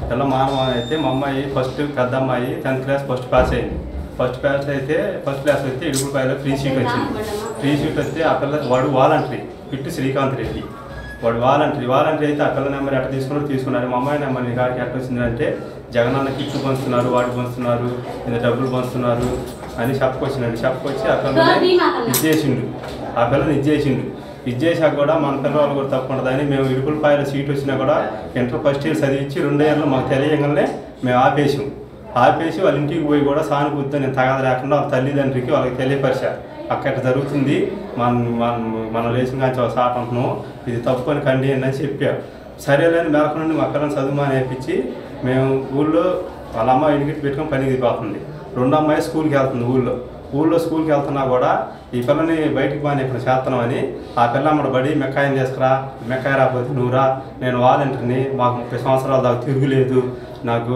పిల్ల మానవం అయితే మా అమ్మాయి ఫస్ట్ పెద్ద అమ్మాయి టెన్త్ క్లాస్ ఫస్ట్ పాస్ అయింది ఫస్ట్ పాస్ అయితే ఫస్ట్ క్లాస్ అయితే ఇడుపులపాయలో ఫ్రీ సీట్ వచ్చింది ఫ్రీ సీట్ వస్తే ఆ పిల్ల వాడు వాలంటరీ పిట్టు శ్రీకాంత్ రెడ్డి వాడు వాలంటరీ వాలంటరీ అయితే ఆ పిల్ల నెంబర్ ఎట్లా తీసుకున్నారో తీసుకున్నారు మా అమ్మాయి నెంబర్ నీ కాడికి ఎట్లా వచ్చిందంటే జగనన్న కిట్లు పంచుతున్నారు వాడు పంచుతున్నారు ఇంత డబ్బులు పంచుతున్నారు అని చెప్పుకొచ్చినాడు చెప్పుకొచ్చి ఆ పిల్లని ఇచ్చేసిండు ఆ పిల్లని ఇచ్చేసిండు ఇచ్చేసాక కూడా మన పిల్లవాళ్ళు కూడా తప్పకుండదని మేము ఇడుపులపాయల సీట్ వచ్చినా కూడా ఇంటర్ ఫస్ట్ ఇయర్ చదివించి రెండో ఇయర్లో మాకు తెలియగానే మేము ఆపేసాం ఆపేసి వాళ్ళ ఇంటికి పోయి కూడా సానుభూతితో నేను తగద లేకుండా వాళ్ళ తల్లిదండ్రికి వాళ్ళకి తెలియపరిచారు అక్కడ జరుగుతుంది మన మన మనం లేచిన కానీ ఒక సాట ఉంటున్నాం ఇది తప్పు అని కండి అని చెప్పారు సరేలేని మేరకు నుండి మా పిల్లల్ని చదువు నేర్పించి మేము ఊళ్ళో వాళ్ళ అమ్మ ఇంటికి పెట్టుకొని పనికి పోతుంది రెండు అమ్మాయి స్కూల్కి వెళ్తుంది ఊళ్ళో ఊళ్ళో స్కూల్కి వెళ్తున్నా కూడా ఈ పిల్లని బయటికి బాగా ఇప్పుడు చేస్తున్నామని ఆ పిల్ల అమ్మడు బడి మెక్కాయిని తీసుకురా మెక్కాయి రాకపోతే నువ్వురా నేను వాలంటీర్ని మాకు ముప్పై సంవత్సరాల దాకా తిరుగులేదు నాకు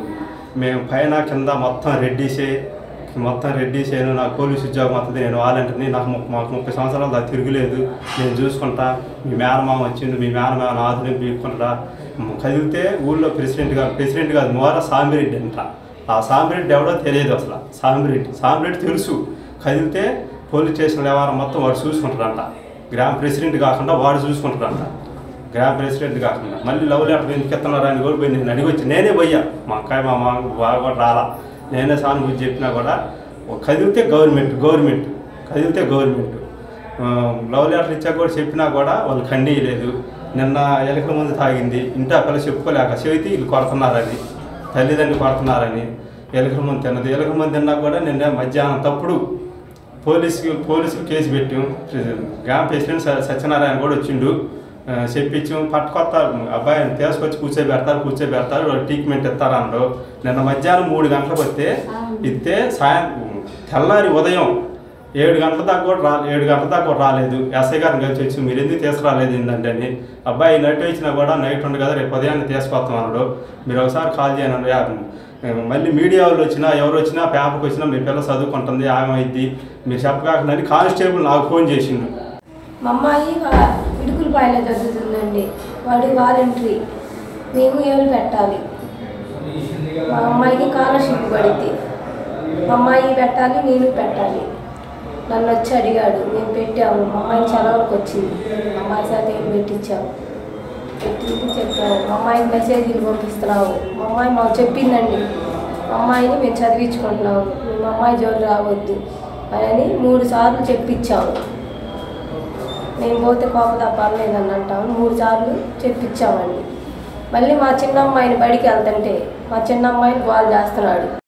మేము పైన కింద మొత్తం రెడ్డిసే మొత్తం రెడ్డిసేను నాకు పోలీస్ ఉద్యోగం వస్తుంది నేను వాలంటీర్ని నాకు ము- మాకు ముప్పై సంవత్సరాలు దాకా తిరుగులేదు నేను చూసుకుంటా మీ మేనమామ వచ్చిండు మీ మేనమామ ఆధునిక పీక్కుంటా కదిలితే ఊళ్ళో ప్రెసిడెంట్ కాదు ప్రెసిడెంట్ కాదు మోర సాంబిరెడ్డి అంట ఆ సాంబిరెడ్డి ఎవడో తెలియదు అసలు సాంబిరెడ్డి సాంబిరెడ్డి తెలుసు కదిలితే పోలీస్ స్టేషన్ వ్యవహారం మొత్తం వాడు చూసుకుంటాడంట గ్రామ ప్రెసిడెంట్ కాకుండా వాడు చూసుకుంటాడంట గ్రామ ప్రెసిడెంట్ కాకుండా మళ్ళీ లవ్ లెటర్ ఎందుకు ఎత్తున్నారని కూడా పోయి నేను అడిగి వచ్చి నేనే పోయా మా అక్కాయి మా మామ బాగా కూడా రాలా నేనే సానుభూతి చెప్పినా కూడా ఒక కదిలితే గవర్నమెంట్ గవర్నమెంట్ కదిలితే గవర్నమెంట్ ఆ, లవ్ లెటర్ ఇచ్చా కూడా చెప్పినా కూడా వాళ్ళు ఖండియలేదు నిన్న ఎలకల ముందు తాగింది ఇంటి ఆ పిల్ల చెప్పుకోలేక చెబితే వీళ్ళు కొడుతున్నారని తల్లిదండ్రులు కొడుతున్నారని ఎలకల ముందు తిన్నది ఎలకల ముందు తిన్నా కూడా నిన్న మధ్యాహ్నం తప్పుడు పోలీసు పోలీసులు కేసు పెట్టాం గ్రామ ప్రెసిడెంట్ స- సత్యనారాయణ కూడా వచ్చిండు ఆ, చెప్పించాం పట్టుకొత్త అబ్బాయిని తీసుకొచ్చి కూర్చోబెడతారు కూర్చోబెడతారు వాళ్ళు ట్రీట్మెంట్ ఇస్తారు అన్నారు నిన్న మధ్యాహ్నం మూడు గంటలకు వస్తే ఇస్తే సాయం తెల్లారి ఉదయం ఏడు గంటల దాకా కూడా రా ఏడు గంటల దాకా కూడా రాలేదు ఎస్ఐ గారిని కలిసి వచ్చి మీరు ఎందుకు తీసుకురాలేదు ఏంటంటే అని అబ్బాయి నైట్ వచ్చినా కూడా నైట్ ఉండు కదా రేపు ఉదయాన్నే తీసుకొస్తాం అన్నాడు మీరు ఒకసారి కాల్ చేయను అన్నాడు. యా, మళ్ళీ మీడియా వాళ్ళు వచ్చినా ఎవరు వచ్చినా పేపర్కి వచ్చినా మీ పిల్ల చదువుకుంటుంది ఆగమైద్ది మీరు చెప్పకాకుండా అని కానిస్టేబుల్ నాకు ఫోన్ చేసిండు మా అమ్మాయి వా- ఇడుకుల పాయలో చదువుతుందండి వాడు వాలంటరీ మేము ఏళ్ళు పెట్టాలి మా అమ్మాయికి స్కాలర్షిప్ పడింది మా అమ్మాయి పెట్టాలి నేను పెట్టాలి నన్ను వచ్చి అడిగాడు మేము పెట్టాము మా అమ్మాయి చదవలకు వచ్చింది మా అమ్మాయి చేత ఏం పెట్టించాము పెట్టింది చెప్పాము మా అమ్మాయికి మెసేజ్లు పంపిస్తున్నాము మా అమ్మాయి మాకు చెప్పిందండి మా అమ్మాయిని మేము చదివించుకుంటున్నాము మా అమ్మాయి జోలు రావద్దు అని మూడు సార్లు చెప్పించాము మేము పోతే కోప పర్లేదని అంటాము మూడు సార్లు చెప్పించామండి మళ్ళీ మా చిన్న అమ్మాయిని బడికి వెళ్తుంటే మా చిన్న అమ్మాయిని గోల్ చేస్తున్నాడు